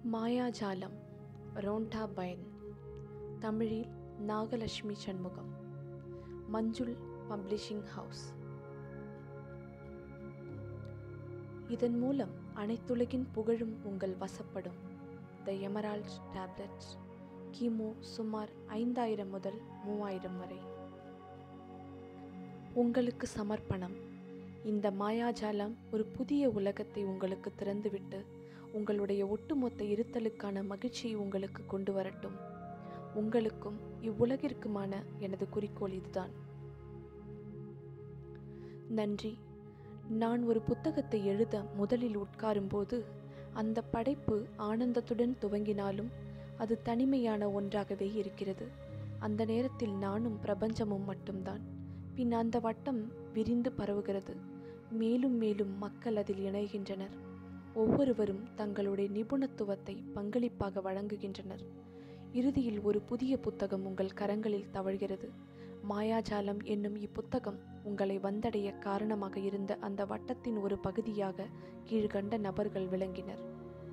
மாயாஜாலம் Rhonda Byrne தமிழில் Nagalakshmi Shanmugam Manjul publishing house இதன் மூலம் அனைத்துலகின் புகழும் உங்கள் வசப்படும் த எமரால்ட் டேப்லெட்ஸ் கிமு சுமார் ஐந்தாயிரம் முதல் மூவாயிரம் வரை உங்களுக்கு சமர்ப்பணம் இந்த மாயாஜாலம் ஒரு புதிய உலகத்தை உங்களுக்கு திறந்துவிட்டு உங்களுடைய ஒட்டுமொத்த இருத்தலுக்கான மகிழ்ச்சியை உங்களுக்கு கொண்டு வரட்டும் உங்களுக்கும் இவ்வுலகிற்குமான எனது குறிக்கோள் இதுதான் நன்றி நான் ஒரு புத்தகத்தை எழுத முதலில் உட்காரும்போது அந்த படைப்பு ஆனந்தத்துடன் துவங்கினாலும் அது தனிமையான ஒன்றாகவே இருக்கிறது அந்த நேரத்தில் நானும் பிரபஞ்சமும் மட்டும்தான் பின் அந்த வட்டம் விரிந்து பரவுகிறது மேலும் மேலும் மக்கள் அதில் இணைகின்றனர் ஒவ்வொருவரும் தங்களுடைய நிபுணத்துவத்தை பங்களிப்பாக வழங்குகின்றனர் இறுதியில் ஒரு புதிய புத்தகம் உங்கள் கரங்களில் தவழ்கிறது மாயாஜாலம் என்னும் இப்புத்தகம் உங்களை வந்தடைய காரணமாக இருந்த அந்த வட்டத்தின் ஒரு பகுதியாக கீழ்கண்ட நபர்கள் விளங்கினர்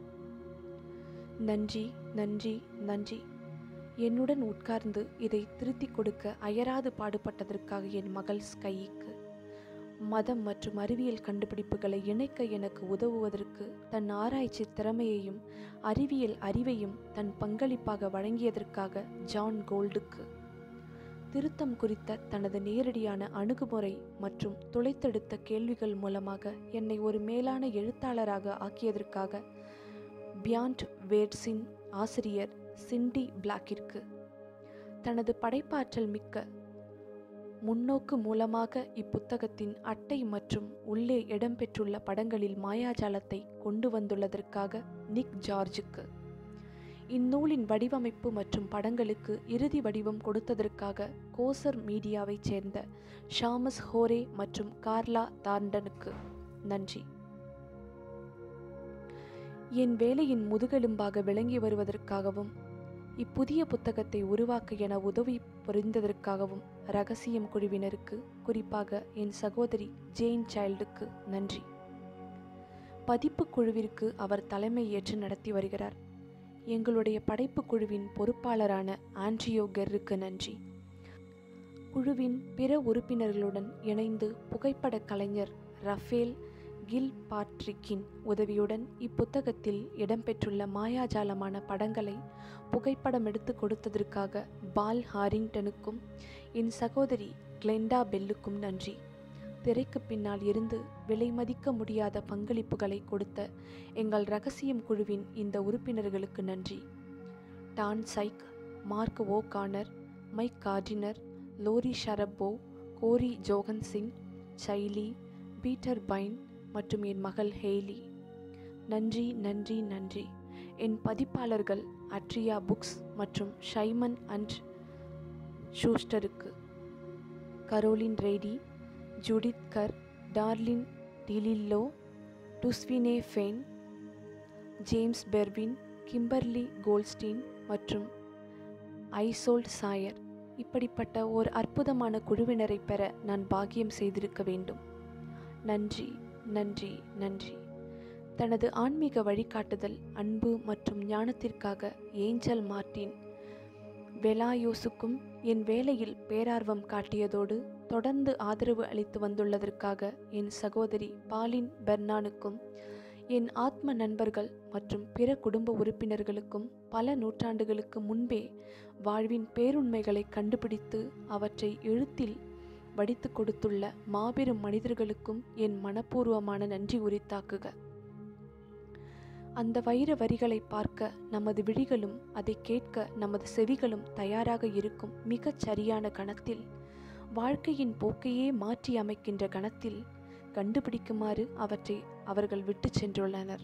நன்றி நன்றி நன்றி என்னுடன் உட்கார்ந்து இதை திருத்திக் கொடுக்க அயராது பாடுபட்டதற்காக என் மகள் ஸ்கைக்கு மதம் மற்றும் அறிவியல் கண்டுபிடிப்புகளை இணைக்க எனக்கு உதவுவதற்கு தன் ஆராய்ச்சி திறமையையும் அறிவியல் அறிவையும் தன் பங்களிப்பாக வழங்கியதற்காக ஜான் கோல்டுக்கு திருத்தம் குறித்த தனது நேரடியான அணுகுமுறை மற்றும் துளைத்தெடுத்த கேள்விகள் மூலமாக என்னை ஒரு மேலான எழுத்தாளராக ஆக்கியதற்காக பியாண்ட் வேட்ஸின் ஆசிரியர் சிண்டி பிளாக்கிற்கு தனது படைப்பாற்றல் மிக்க முன்னோக்கு மூலமாக இப்புத்தகத்தின் அட்டை மற்றும் உள்ளே இடம்பெற்றுள்ள படங்களில் மாயாஜாலத்தை கொண்டு வந்துள்ளதற்காக நிக் ஜார்ஜுக்கு இந்நூலின் வடிவமைப்பு மற்றும் படங்களுக்கு இறுதி வடிவம் கொடுத்ததற்காக கோசர் மீடியாவைச் சேர்ந்த ஷாமஸ் ஹோரே மற்றும் கார்லா தார்டனுக்கு நன்றி என் வேலையின் முதுகெலும்பாக விளங்கி வருவதற்காகவும் இப்புதிய புத்தகத்தை உருவாக்க என உதவி புரிந்ததற்காகவும் ரகசியம் குழுவினருக்கு குறிப்பாக என் சகோதரி ஜெயின் சைல்டுக்கு நன்றி பதிப்பு குழுவிற்கு அவர் தலைமை ஏற்று நடத்தி வருகிறார் எங்களுடைய படைப்பு குழுவின் பொறுப்பாளரான ஆண்ட்ரியோ கெர்ருக்கு நன்றி குழுவின் பிற உறுப்பினர்களுடன் இணைந்து புகைப்பட கலைஞர் ரஃபேல் கில் பாட்ரிக்கின் உதவியுடன் இப்புத்தகத்தில் இடம்பெற்றுள்ள மாயாஜாலமான படங்களை புகைப்படம் எடுத்து கொடுத்ததற்காக பால் ஹாரிங்டனுக்கும் என் சகோதரி கிளெண்டா பெல்லுக்கும் நன்றி திரைக்கு பின்னால் இருந்து விலை மதிக்க முடியாத பங்களிப்புகளை கொடுத்த எங்கள் ரகசியம் குழுவின் இந்த உறுப்பினர்களுக்கு நன்றி Don Zycha Mark O'Connor Mike Gardiner Lori Sharapov Cori Johan சிங் சைலி பீட்டர் பைன் மற்றும் என் மகள் ஹெய்லி நன்றி நன்றி நன்றி என் பதிப்பாளர்கள் அட்ரியா புக்ஸ் மற்றும் ஷைமன் அண்ட் ஷூஸ்டருக்கு Carolyn Reidy Judith Curr Darlene DeLillo டுஸ்வினே ஃபேன் ஜேம்ஸ் பெர்வின் கிம்பர்லி கோல்ஸ்டீன் மற்றும் ஐசோல்ட் சாயர் இப்படிப்பட்ட ஒரு அற்புதமான குழுவினரை பெற நான் பாக்கியம் செய்திருக்க வேண்டும் நன்றி நன்றி நன்றி தனது ஆன்மீக வழிகாட்டுதல் அன்பு மற்றும் ஞானத்திற்காக ஏஞ்சல் மார்டின் வெலாயோசுக்கும் என் வேலையில் பேரார்வம் காட்டியதோடு தொடர்ந்து ஆதரவு அளித்து வந்துள்ளதற்காக என் சகோதரி பாலின் பெர்னானுக்கும் என் ஆத்ம நண்பர்கள் மற்றும் பிற குடும்ப உறுப்பினர்களுக்கும் பல நூற்றாண்டுகளுக்கு முன்பே வாழ்வின் பேருண்மைகளை கண்டுபிடித்து அவற்றை எழுத்தில் வடித்து கொடுத்துள்ள மாபெரும் மனிதர்களுக்கும் என் மனப்பூர்வமான நன்றி உரித்தாக்குக அந்த வைர வரிகளை பார்க்க நமது விழிகளும் அதை கேட்க நமது செவிகளும் தயாராக இருக்கும் மிகச் சரியான கணத்தில் வாழ்க்கையின் போக்கையே மாற்றி அமைக்கின்ற கணத்தில் கண்டுபிடிக்குமாறு அவற்றை அவர்கள் விட்டு சென்றுள்ளனர்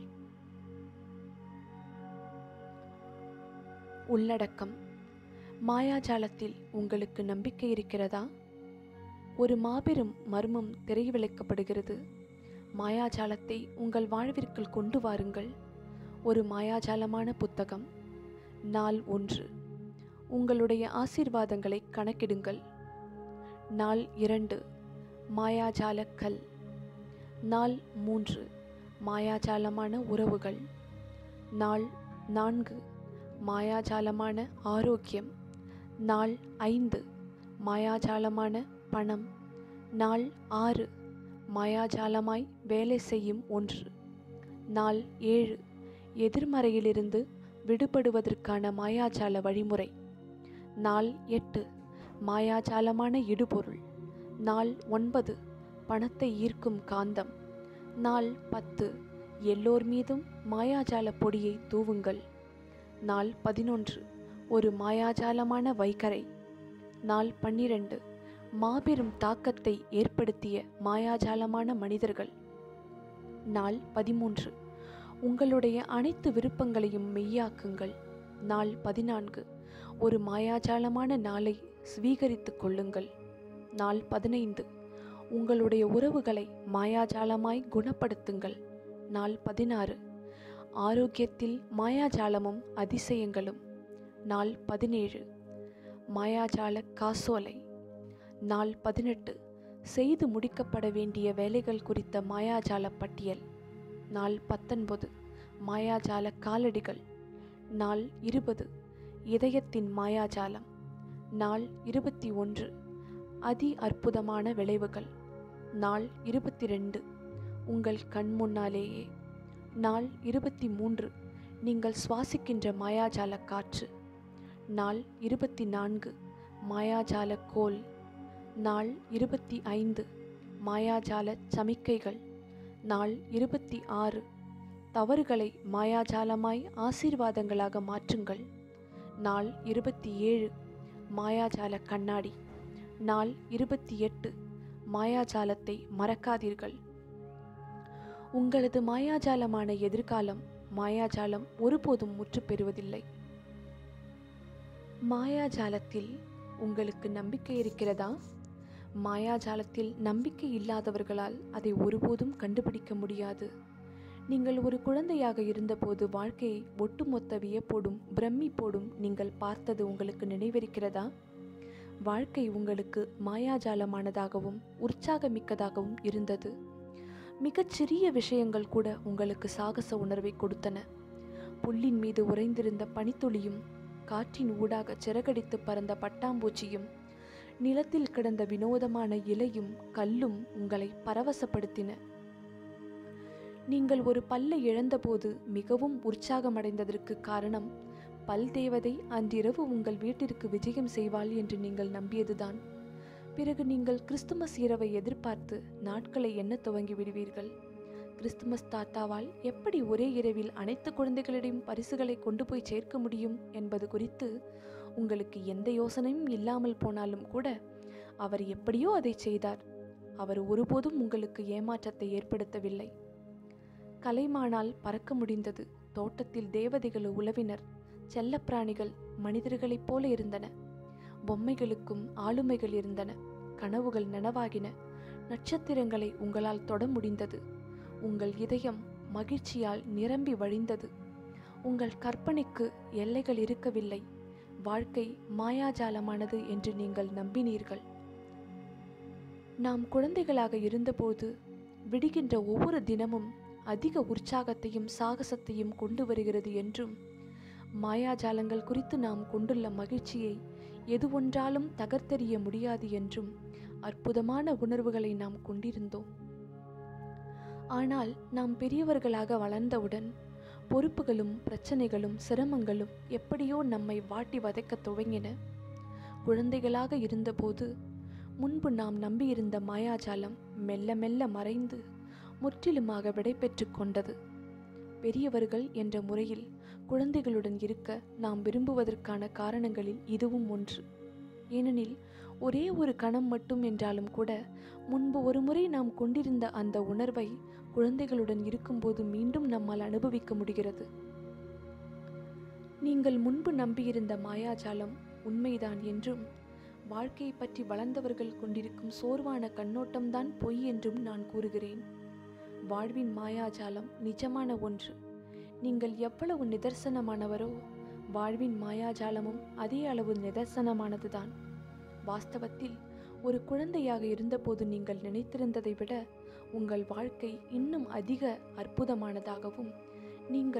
உள்ளடக்கம் மாயாஜாலத்தில் உங்களுக்கு நம்பிக்கை இருக்கிறதா ஒரு மாபெரும் மர்மம் திரைவிளைக்கப்படுகிறது மாயாஜாலத்தை உங்கள் வாழ்விற்குள் கொண்டு வாருங்கள் ஒரு மாயாஜாலமான புத்தகம் நாள் ஒன்று உங்களுடைய ஆசீர்வாதங்களை கணக்கிடுங்கள் நாள் இரண்டு மாயாஜால கல் நாள் மூன்று மாயாஜாலமான உறவுகள் நாள் நான்கு மாயாஜாலமான ஆரோக்கியம் நாள் ஐந்து மாயாஜாலமான பணம் நாள் ஆறு மாயாஜாலமாய் வேலை செய்யும் ஒன்று நாள் ஏழு எதிர்மறையிலிருந்து விடுபடுவதற்கான மாயாஜால வழிமுறை நாள் எட்டு மாயாஜாலமான இடுபொருள் நாள் ஒன்பது பணத்தை ஈர்க்கும் காந்தம் நாள் பத்து எல்லோர் மீதும் மாயாஜால பொடியை தூவுங்கள் நாள் பதினொன்று ஒரு மாயாஜாலமான வைகரை நாள் பன்னிரண்டு மாபெரும் தாக்கத்தை ஏற்படுத்திய மாயாஜாலமான மனிதர்கள் நாள் பதிமூன்று உங்களுடைய அனைத்து விருப்பங்களையும் மெய்யாக்குங்கள் நாள் பதினான்கு ஒரு மாயாஜாலமான நாளை ஸ்வீகரித்துக் கொள்ளுங்கள் நாள் பதினைந்து உங்களுடைய உறவுகளை மாயாஜாலமாய் குணப்படுத்துங்கள் நாள் பதினாறு ஆரோக்கியத்தில் மாயாஜாலமும் அதிசயங்களும் நாள் பதினேழு மாயாஜால காசோலை நாள் பதினெட்டு செய்து முடிக்கப்பட வேண்டிய வேலைகள் குறித்த மாயாஜால பட்டியல் நாள் பத்தொன்பது மாயாஜால காலடிகள் நாள் இருபது இதயத்தின் மாயாஜாலம் நாள் இருபத்தி ஒன்று அதி அற்புதமான விளைவுகள் நாள் இருபத்தி ரெண்டு உங்கள் கண் முன்னாலேயே நாள் இருபத்தி மூன்று நீங்கள் சுவாசிக்கின்ற மாயாஜால காற்று நாள் இருபத்தி நான்கு மாயாஜால கோல் நாள் இருபத்தி ஐந்து மாயாஜால சமிக்கைகள் நாள் இருபத்தி ஆறு தவறுகளை மாயாஜாலமாய் ஆசீர்வாதங்களாக மாற்றுங்கள் நாள் இருபத்தி ஏழு மாயாஜால கண்ணாடி நாள் இருபத்தி எட்டு மாயாஜாலத்தை மறக்காதீர்கள் உங்களது மாயாஜாலமான எதிர்காலம் மாயாஜாலம் ஒருபோதும் முற்று பெறுவதில்லை மாயாஜாலத்தில் உங்களுக்கு நம்பிக்கை இருக்கிறதா மாயாஜாலத்தில் நம்பிக்கை இல்லாதவர்களால் அதை ஒருபோதும் கண்டுபிடிக்க முடியாது நீங்கள் ஒரு குழந்தையாக இருந்தபோது வாழ்க்கையை ஒட்டுமொத்த வியப்போடும் பிரமிப்போடும் நீங்கள் பார்த்தது உங்களுக்கு நினைவிருக்கிறதா வாழ்க்கை உங்களுக்கு மாயாஜாலமானதாகவும் உற்சாகமிக்கதாகவும் இருந்தது மிகச்சிறிய விஷயங்கள் கூட உங்களுக்கு சாகச உணர்வை கொடுத்தன புல்லின் மீது உறைந்திருந்த பனித்துளியும் காற்றின் ஊடாக சிறகடித்து பறந்த பட்டாம்பூச்சியும் நிலத்தில் கிடந்த வினோதமான இலையும் கல்லும் உங்களை பரவசப்படுத்தின நீங்கள் ஒரு பல்லை இழந்தபோது மிகவும் உற்சாகமடைந்ததற்கு காரணம் பல் தேவதை அன்றிரவு உங்கள் வீட்டிற்கு விஜயம் செய்வாள் என்று நீங்கள் நம்பியதுதான் பிறகு நீங்கள் கிறிஸ்துமஸ் இரவை எதிர்பார்த்து நாட்களை எண்ணத் துவங்கி விடுவீர்கள் கிறிஸ்துமஸ் தாத்தாவால் எப்படி ஒரே இரவில் அனைத்து குழந்தைகளிடையும் பரிசுகளை கொண்டு போய் சேர்க்க முடியும் என்பது குறித்து உங்களுக்கு எந்த யோசனையும் இல்லாமல் போனாலும் கூட அவர் எப்படியோ அதை செய்தார் அவர் ஒருபோதும் உங்களுக்கு ஏமாற்றத்தை ஏற்படுத்தவில்லை கலைமானால் பறக்க முடிந்தது தோட்டத்தில் தேவதைகள் உழவினர் செல்லப்பிராணிகள் மனிதர்களைப் போல இருந்தன பொம்மைகளுக்கும் ஆளுமைகள் இருந்தன கனவுகள் நனவாகின நட்சத்திரங்களை உங்களால் தொட முடிந்தது உங்கள் இதயம் மகிழ்ச்சியால் நிரம்பி வழிந்தது உங்கள் கற்பனைக்கு எல்லைகள் இருக்கவில்லை வாழ்க்கை மாயாஜாலமானது என்று நீங்கள் நம்பினீர்கள் நாம் குழந்தைகளாக இருந்தபோது விடுகின்ற ஒவ்வொரு தினமும் அதிக உற்சாகத்தையும் சாகசத்தையும் கொண்டு வருகிறது என்றும் மாயாஜாலங்கள் குறித்து நாம் கொண்டுள்ள மகிழ்ச்சியை எது ஒன்றாலும் தகர்த்தெறிய முடியாது என்றும் அற்புதமான உணர்வுகளை நாம் கொண்டிருந்தோம் ஆனால் நாம் பெரியவர்களாக வளர்ந்தவுடன் பொறுப்புகளும் பிரச்சனைகளும் சிரமங்களும் எப்படியோ நம்மை வாட்டி வதைக்கத் துவங்கின குழந்தைகளாக இருந்தபோது முன்பு நாம் நம்பியிருந்த மாயாஜாலம் மெல்ல மெல்ல மறைந்து முற்றிலுமாக விடைபெற்று கொண்டது பெரியவர்கள் என்ற முறையில் குழந்தைகளுடன் இருக்க நாம் விரும்புவதற்கான காரணங்களில் இதுவும் ஒன்று ஏனெனில் ஒரே ஒரு கணம் மட்டும் என்றாலும் கூட முன்பு ஒருமுறை நாம் கொண்டிருந்த அந்த உணர்வை குழந்தைகளுடன் இருக்கும்போது மீண்டும் நம்மால் அனுபவிக்க முடிகிறது நீங்கள் முன்பு நம்பியிருந்த மாயாஜாலம் உண்மைதான் என்றும் வாழ்க்கையை பற்றி வளர்ந்தவர்கள் கொண்டிருக்கும் சோர்வான கண்ணோட்டம்தான் பொய் என்றும் நான் கூறுகிறேன் வாழ்வின் மாயாஜாலம் நிஜமான ஒன்று நீங்கள் எவ்வளவு நிதர்சனமானவரோ வாழ்வின் மாயாஜாலமும் அதே அளவு நிதர்சனமானதுதான் வாஸ்தவத்தில் ஒரு குழந்தையாக இருந்தபோது நீங்கள் நினைத்திருந்ததை விட உங்கள் வாழ்க்கை இன்னும் அதிக அற்புதமானதாகவும் நீங்கள்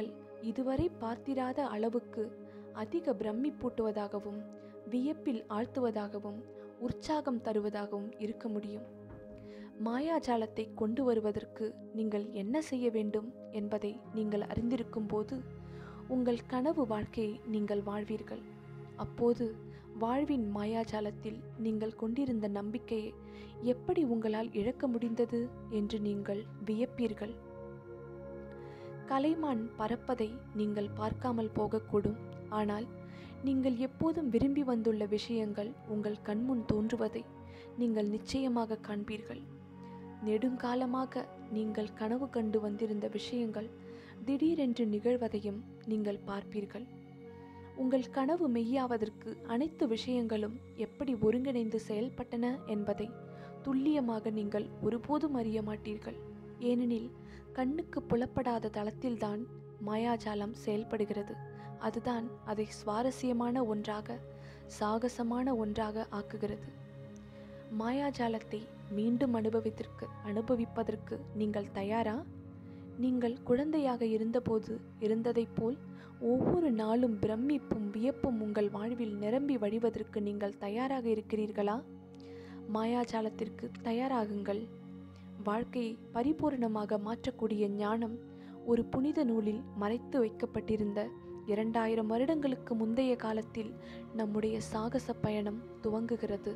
இதுவரை பார்த்திராத அளவுக்கு அதிக பிரமிப்பூட்டுவதாகவும் வியப்பில் ஆழ்த்துவதாகவும் உற்சாகம் தருவதாகவும் இருக்க முடியும் மாயாஜாலத்தை கொண்டு வருவதற்கு நீங்கள் என்ன செய்ய வேண்டும் என்பதை நீங்கள் அறிந்திருக்கும் போது உங்கள் கனவு வாழ்க்கையை நீங்கள் வாழ்வீர்கள் அப்போது வாழ்வின் மாயாஜாலத்தில் நீங்கள் கொண்டிருந்த நம்பிக்கையை எப்படி உங்களால் இழக்க முடிந்தது என்று நீங்கள் வியப்பீர்கள் கலைமான் பறப்பதை நீங்கள் பார்க்காமல் போகக்கூடும் ஆனால் நீங்கள் எப்போதும் விரும்பி வந்துள்ள விஷயங்கள் உங்கள் கண்முன் தோன்றுவதை நீங்கள் நிச்சயமாக காண்பீர்கள் நெடுங்காலமாக நீங்கள் கனவு கண்டு வந்திருந்த விஷயங்கள் திடீரென்று நிகழ்வதையும் நீங்கள் பார்ப்பீர்கள் உங்கள் கனவு மெய்யாவதற்கு அனைத்து விஷயங்களும் எப்படி ஒருங்கிணைந்து செயல்பட்டன என்பதை துல்லியமாக நீங்கள் ஒருபோதும் அறிய மாட்டீர்கள் ஏனெனில் கண்ணுக்கு புலப்படாத தளத்தில்தான் மாயாஜாலம் செயல்படுகிறது அதுதான் அதை சுவாரஸ்யமான ஒன்றாக சாகசமான ஒன்றாக ஆக்குகிறது மாயாஜாலத்தை மீண்டும் அனுபவித்திற்கு அனுபவிப்பதற்கு நீங்கள் தயாரா நீங்கள் குழந்தையாக இருந்தபோது இருந்ததைப் போல் ஒவ்வொரு நாளும் பிரமிப்பும் வியப்பும் உங்கள் வாழ்வில் நிரம்பி வழிவதற்கு நீங்கள் தயாராக இருக்கிறீர்களா மாயாஜாலத்திற்கு தயாராகுங்கள் வாழ்க்கையை பரிபூர்ணமாக மாற்றக்கூடிய ஞானம் ஒரு புனித நூலில் மறைத்து வைக்கப்பட்டிருந்த இரண்டாயிரம் வருடங்களுக்கு முந்தைய காலத்தில் நம்முடைய சாகச பயணம் துவங்குகிறது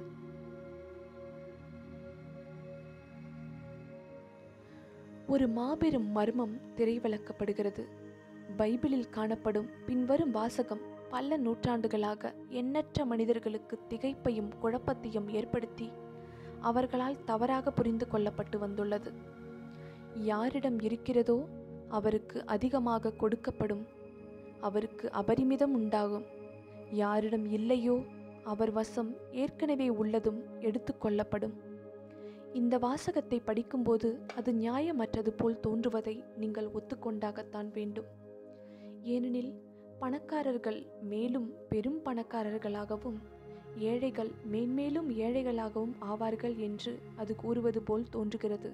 ஒரு மாபெரும் மர்மம் திரைவிளக்கப்படுகிறது பைபிளில் காணப்படும் பின்வரும் வாசகம் பல நூற்றாண்டுகளாக எண்ணற்ற மனிதர்களுக்கு திகைப்பையும் குழப்பத்தையும் ஏற்படுத்தி அவர்களால் தவறாக புரிந்து கொள்ளப்பட்டு வந்துள்ளது யாரிடம் இருக்கிறதோ அவருக்கு அதிகமாக கொடுக்கப்படும் அவருக்கு அபரிமிதம் உண்டாகும் யாரிடம் இல்லையோ அவர் வசம் ஏற்கனவே உள்ளதும் எடுத்துக்கொள்ளப்படும் இந்த வாசகத்தை படிக்கும்போது அது நியாயமற்றது போல் தோன்றுவதை நீங்கள் ஒத்துக்கொண்டாகத்தான் வேண்டும் ஏனெனில் பணக்காரர்கள் மேலும் பெரும் பணக்காரர்களாகவும் ஏழைகள் மேன்மேலும் ஏழைகளாகவும் ஆவார்கள் என்று அது கூறுவது போல் தோன்றுகிறது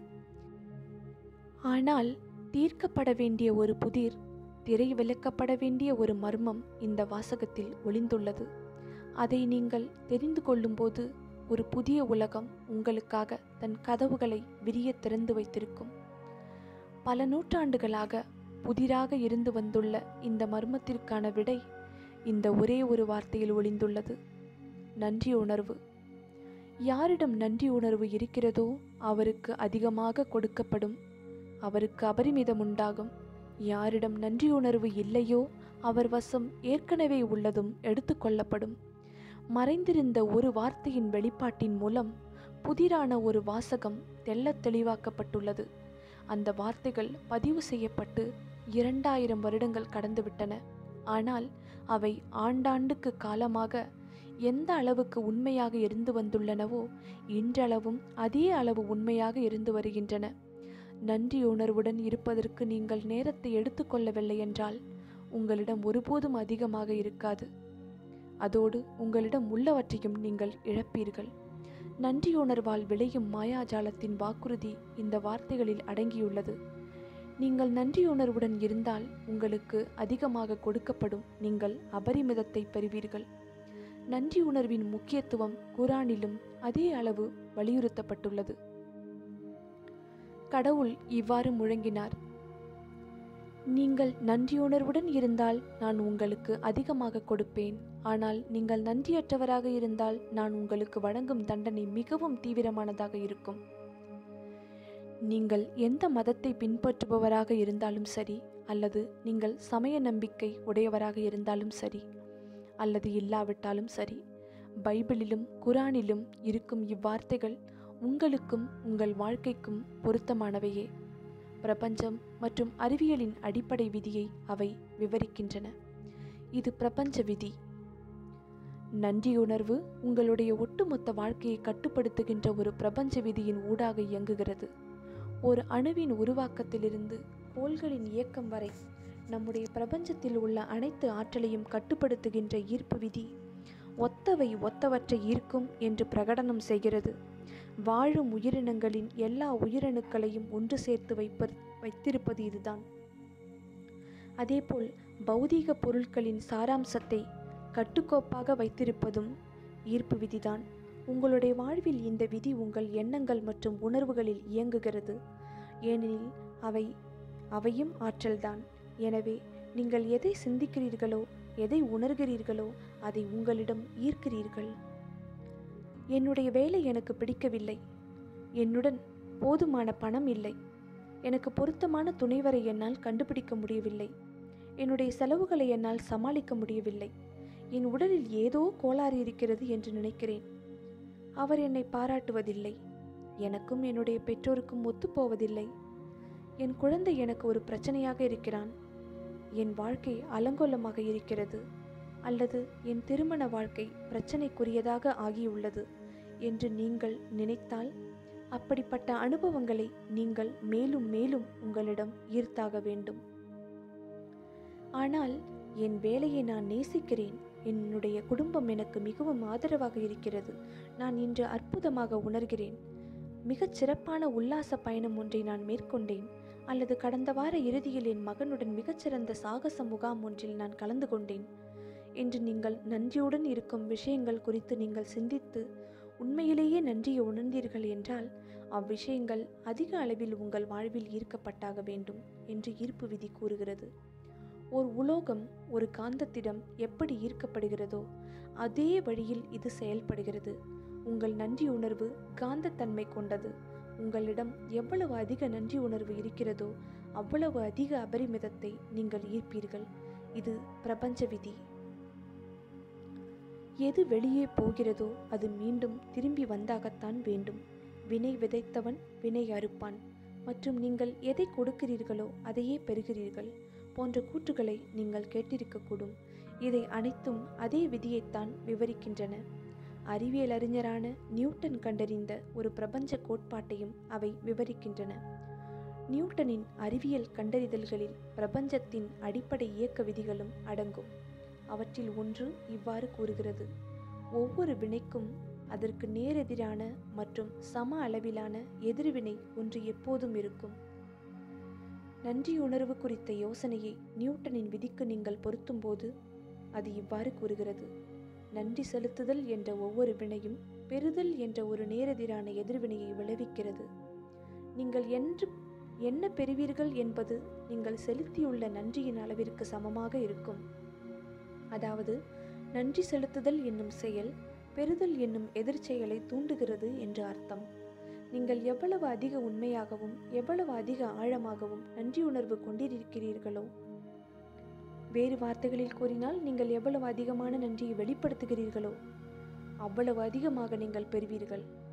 ஆனால் தீர்க்கப்பட வேண்டிய ஒரு புதிர் திரை விளக்கப்பட வேண்டிய ஒரு மர்மம் இந்த வாசகத்தில் ஒளிந்துள்ளது அதை நீங்கள் தெரிந்து கொள்ளும்போது ஒரு புதிய உலகம் உங்களுக்காக தன் கதவுகளை விரிய திறந்து வைத்திருக்கும் பல நூற்றாண்டுகளாக புதிராக இருந்து வந்துள்ள இந்த மர்மத்திற்கான விடை இந்த ஒரே ஒரு வார்த்தையில் ஒளிந்துள்ளது நன்றி உணர்வு யாரிடம் நன்றி உணர்வு இருக்கிறதோ அவருக்கு அதிகமாக கொடுக்கப்படும் அவருக்கு அபரிமிதம் உண்டாகும் யாரிடம் நன்றி உணர்வு இல்லையோ அவர் வசம் ஏற்கனவே உள்ளதும் எடுத்துக்கொள்ளப்படும் மறைந்திருந்த ஒரு வார்த்தையின் வெளிப்பாட்டின் மூலம் புதிரான ஒரு வாசகம் தெள்ளத் தெளிவாக்கப்பட்டுள்ளது அந்த வார்த்தைகள் பதிவு செய்யப்பட்டு இரண்டாயிரம் வருடங்கள் கடந்துவிட்டன ஆனால் அவை ஆண்டாண்டுக்கு காலமாக எந்த அளவுக்கு உண்மையாக இருந்து வந்துள்ளனவோ இன்றளவும் அதே அளவு உண்மையாக இருந்து வருகின்றன நன்றி உணர்வுடன் இருப்பதற்கு நீங்கள் நேரத்தை எடுத்துக்கொள்ளவில்லை என்றால் உங்களிடம் ஒருபோதும் அதிகமாக இருக்காது அதோடு உங்களிடம் உள்ளவற்றையும் நீங்கள் இழப்பீர்கள் நன்றியுணர்வால் விளையும் மாயாஜாலத்தின் வாக்குறுதி இந்த வார்த்தைகளில் அடங்கியுள்ளது நீங்கள் நன்றியுணர்வுடன் இருந்தால் உங்களுக்கு அதிகமாக கொடுக்கப்படும் நீங்கள் அபரிமிதத்தை பெறுவீர்கள் நன்றி உணர்வின் முக்கியத்துவம் குரானிலும் அதே அளவு வலியுறுத்தப்பட்டுள்ளது கடவுள் இவ்வாறு முழங்கினார் நீங்கள் நன்றியுணர்வுடன் இருந்தால் நான் உங்களுக்கு அதிகமாக கொடுப்பேன் ஆனால் நீங்கள் நன்றியற்றவராக இருந்தால் நான் உங்களுக்கு வழங்கும் தண்டனை மிகவும் தீவிரமானதாக இருக்கும் நீங்கள் எந்த மதத்தை பின்பற்றுபவராக இருந்தாலும் சரி அல்லது நீங்கள் சமய நம்பிக்கை உடையவராக இருந்தாலும் சரி அல்லது இல்லாவிட்டாலும் சரி பைபிளிலும் குரானிலும் இருக்கும் இவ்வார்த்தைகள் உங்களுக்கும் உங்கள் வாழ்க்கைக்கும் பொருத்தமானவையே பிரபஞ்சம் மற்றும் அறிவியலின் அடிப்படை விதியை அவை விவரிக்கின்றன இது பிரபஞ்ச விதி நன்றியுணர்வு உங்களுடைய ஒட்டுமொத்த வாழ்க்கையை கட்டுப்படுத்துகின்ற ஒரு பிரபஞ்ச விதியின் ஊடாக இயங்குகிறது ஒரு அணுவின் உருவாக்கத்திலிருந்து கோள்களின் இயக்கம் வரை நம்முடைய பிரபஞ்சத்தில் உள்ள அனைத்து ஆற்றலையும் கட்டுப்படுத்துகின்ற ஈர்ப்பு விதி ஒத்தவை ஒத்தவற்றை ஈர்க்கும் என்று பிரகடனம் செய்கிறது வாழும் உயிரினங்களின் எல்லா உயிரணுக்களையும் ஒன்று சேர்த்து வைப்ப வைத்திருப்பது இதுதான் அதேபோல் பௌதீக பொருட்களின் சாராம்சத்தை கட்டுக்கோப்பாக வைத்திருப்பதும் ஈர்ப்பு விதிதான் உங்களுடைய வாழ்வில் இந்த விதி உங்கள் எண்ணங்கள் மற்றும் உணர்வுகளில் இயங்குகிறது ஏனெனில் அவை அவையும் ஆற்றல்தான் எனவே நீங்கள் எதை சிந்திக்கிறீர்களோ எதை உணர்கிறீர்களோ அதை உங்களிடம் ஈர்க்கிறீர்கள் என்னுடைய வேலை எனக்கு பிடிக்கவில்லை என்னுடன் போதுமான பணம் இல்லை எனக்கு பொருத்தமான துணைவரை என்னால் கண்டுபிடிக்க முடியவில்லை என்னுடைய செலவுகளை என்னால் சமாளிக்க முடியவில்லை என் உடலில் ஏதோ கோளாறு இருக்கிறது என்று நினைக்கிறேன் அவர் என்னை பாராட்டுவதில்லை எனக்கும் என்னுடைய பெற்றோருக்கும் ஒத்துப்போவதில்லை என் குழந்தை எனக்கு ஒரு பிரச்சனையாக இருக்கிறான் என் வாழ்க்கை அலங்கோலமாக இருக்கிறது அல்லது என் திருமண வாழ்க்கை பிரச்சனைக்குரியதாக ஆகியுள்ளது என்று நீங்கள் நினைத்தால் அப்படிப்பட்ட அனுபவங்களை நீங்கள் மேலும் மேலும் உங்களிடம் ஈர்த்தாக வேண்டும் ஆனால் என் வேலையை நான் நேசிக்கிறேன் என்னுடைய குடும்பம் எனக்கு மிகவும் ஆதரவாக இருக்கிறது நான் இன்று அற்புதமாக உணர்கிறேன் மிகச் சிறப்பான உல்லாச பயணம் ஒன்றை நான் மேற்கொண்டேன் அல்லது கடந்த வார இறுதியில் என் மகனுடன் மிகச்சிறந்த சாகச முகாம் ஒன்றில் நான் கலந்து கொண்டேன் என்று நீங்கள் நன்றியுடன் இருக்கும் விஷயங்கள் குறித்து நீங்கள் சிந்தித்து உண்மையிலேயே நன்றியை உணர்ந்தீர்கள் என்றால் அவ்விஷயங்கள் அதிக அளவில் உங்கள் வாழ்வில் ஈர்க்கப்பட்டாக வேண்டும் என்று ஈர்ப்பு விதி கூறுகிறது ஒரு உலோகம் ஒரு காந்தத்திடம் எப்படி ஈர்க்கப்படுகிறதோ அதே வழியில் இது செயல்படுகிறது உங்கள் நன்றி உணர்வு காந்தத்தன்மை கொண்டது உங்களிடம் எவ்வளவு அதிக நன்றி உணர்வு இருக்கிறதோ அவ்வளவு அதிக அபரிமிதத்தை நீங்கள் ஈர்ப்பீர்கள் இது பிரபஞ்ச விதி எது வெளியே போகிறதோ அது மீண்டும் திரும்பி வந்தாகத்தான் வேண்டும் வினை விதைத்தவன் வினை அறுப்பான் மற்றும் நீங்கள் எதை கொடுக்கிறீர்களோ அதையே பெறுகிறீர்கள் போன்ற கூற்றுகளை நீங்கள் கேட்டிருக்கக்கூடும் இதை அனைத்தும் அதே விதியைத்தான் விவரிக்கின்றன அறிவியல் அறிஞரான நியூட்டன் கண்டறிந்த ஒரு பிரபஞ்ச கோட்பாட்டையும் அவை விவரிக்கின்றன நியூட்டனின் அறிவியல் கண்டறிதல்களில் பிரபஞ்சத்தின் அடிப்படை இயக்க விதிகளும் அடங்கும் அவற்றில் ஒன்று இவ்வாறு கூறுகிறது ஒவ்வொரு வினைக்கும் அதற்கு நேரெதிரான மற்றும் சம அளவிலான எதிர்வினை ஒன்று எப்போதும் இருக்கும் நன்றியுணர்வு குறித்த யோசனையை நியூட்டனின் விதிக்கு நீங்கள் பொருத்தும்போது அது இவ்வாறு கூறுகிறது நன்றி செலுத்துதல் என்ற ஒவ்வொரு வினையும் பெறுதல் என்ற ஒரு நேரெதிரான எதிர்வினையை விளைவிக்கிறது நீங்கள் என்று என்ன பெறுவீர்கள் என்பது நீங்கள் செலுத்தியுள்ள நன்றியின் அளவிற்கு சமமாக இருக்கும் அதாவது நன்றி செலுத்துதல் என்னும் செயல் பெறுதல் என்னும் எதிர்ச்செயலை தூண்டுகிறது என்று அர்த்தம் நீங்கள் எவ்வளவு அதிக உண்மையாகவும் எவ்வளவு அதிக ஆழமாகவும் நன்றியுணர்வு கொண்டிருக்கிறீர்களோ வேறு வார்த்தைகளில் கூறினால் நீங்கள் எவ்வளவு அதிகமான நன்றியை வெளிப்படுத்துகிறீர்களோ அவ்வளவு அதிகமாக நீங்கள் பெறுவீர்கள்